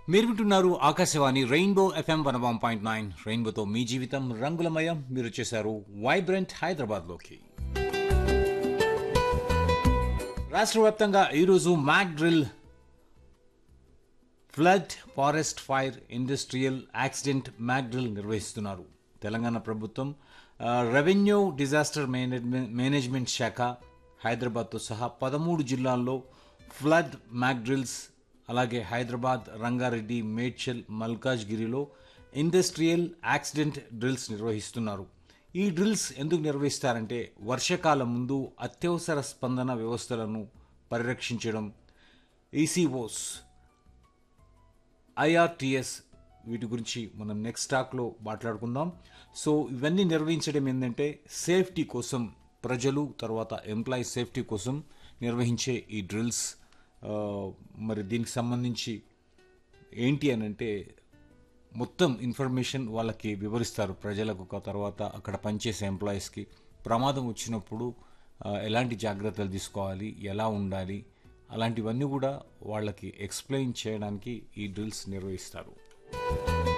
మీరు వింటున్నారు Akashvani rainbow FM one one point nine రెయిన్బోతో మీ జీవితం రంగులమయం మీరు వచ్చేశారు వైబ్రెంట్ హైదరాబాద్లోకి రాష్ట్ర వ్యాప్తంగా ఈరోజు mock drill flood forest fire industrial accident mock drill నిర్వహిస్తున్నారు తెలంగాణ ప్రభుత్వం ఆ, రెవెన్యూ డిజాస్టర్ మేనేజ్మెంట్ మేనేజ్మెంట్ శాఖ హైదరాబాద్తో సహా పదమూడు జిల్లాల్లో ఫ్లడ్ మ్యాక్ డ్రిల్స్ అలాగే హైదరాబాద్ రంగారెడ్డి మేడ్చల్ మల్కాజ్గిరిలో ఇండస్ట్రియల్ యాక్సిడెంట్ డ్రిల్స్ నిర్వహిస్తున్నారు ఈ డ్రిల్స్ ఎందుకు నిర్వహిస్తారంటే వర్షాకాలం ముందు అత్యవసర స్పందన వ్యవస్థలను పరిరక్షించడం ఈసీఓస్ ఐఆర్టీఎస్ వీటి గురించి మనం నెక్స్ట్ టాక్లో మాట్లాడుకుందాం సో ఇవన్నీ నిర్వహించడం ఏంటంటే సేఫ్టీ కోసం ప్రజలు తర్వాత ఎంప్లాయీ సేఫ్టీ కోసం నిర్వహించే ఈ డ్రిల్స్ ఆ, మరి దీనికి సంబంధించి ఏంటి అని అంటే మొత్తం ఇన్ఫర్మేషన్ వాళ్ళకి వివరిస్తారు ప్రజలకు ఒక తర్వాత అక్కడ పనిచేసే ఎంప్లాయీస్కి ప్రమాదం వచ్చినప్పుడు ఆ, ఎలాంటి జాగ్రత్తలు తీసుకోవాలి ఎలా ఉండాలి అలాంటివన్నీ కూడా వాళ్ళకి ఎక్స్ప్లెయిన్ చేయడానికి ఈ డ్రిల్స్ నిర్వహిస్తారు